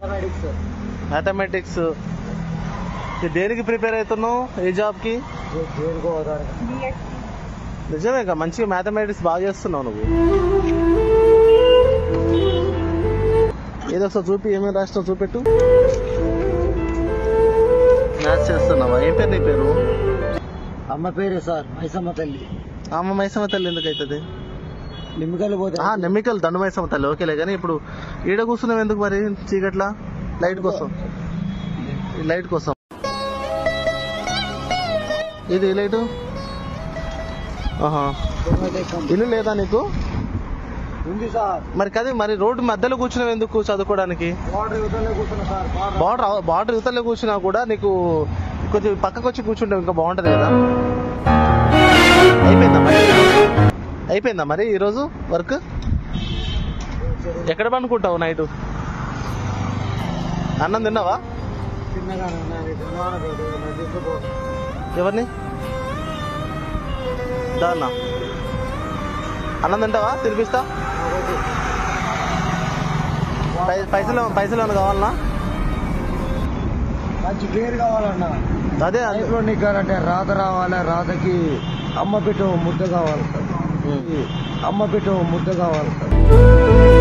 Mathematics దేనికి prepare అవుతున్నావు ఏ job కి నిజమే కదా మంచిగా మ్యాథమెటిక్స్ బాగా చేస్తున్నావు నువ్వు ఏదో ఒకసారి చూపి ఏమేమి రాసినావు చూపెట్టు మ్యాథ్స్ చేస్తున్నావా ఏం పేరు నీ పేరు అమ్మ పేరు సార్ మైసమ్మ తల్లి అమ్మ మైసమ్మ తల్లి ఎందుకు అవుతుంది నిమ్మకాయలు పోతే ఆ, నెమ్మికల్ దండు మైసమ్మ తల్లి ఓకేలే కానీ ఇప్పుడు ఈడ కూర్చున్నావు ఎందుకు మరి చీకట్లా లైట్ కోసం ఈ లైట్ కోసం ఇది ఈ లైటు ఆహా ఇల్లు లేదా నీకు ఉంది సార్ మరి కదే మరి రోడ్డు మధ్యలో కూర్చున్నావు ఎందుకు చదువుకోవడానికి వాటర్ యువతలో కూర్చున్నా సార్ బార్డర్ బార్డర్ యువతలో కూర్చున్నా కూడా నీకు కొంచెం పక్కకు వచ్చి కూర్చుంటే ఇంకా బాగుంటది కదా అయిపోయిందా మరి అయిపోయిందా మరి ఈరోజు వర్క్ ఎక్కడ పండుకుంటావు నైట్ అన్నం తిన్నావా చిన్నగా తీసుకుపో ఎవరిని దాన్నా అన్నం తింటావా తినిపిస్తా పై- పైసలు పైసలు ఏమైనా కావాలనా మంచి పేరు కావాలన్నా అదే అదే. లైఫ్ లో నీకు అంటే రాత రావాలి రాతకి అమ్మ పెట్టు ముద్ద కావాలి సార్ ఉమ్. అమ్మ పెట్టు ముద్ద కావాలి సార్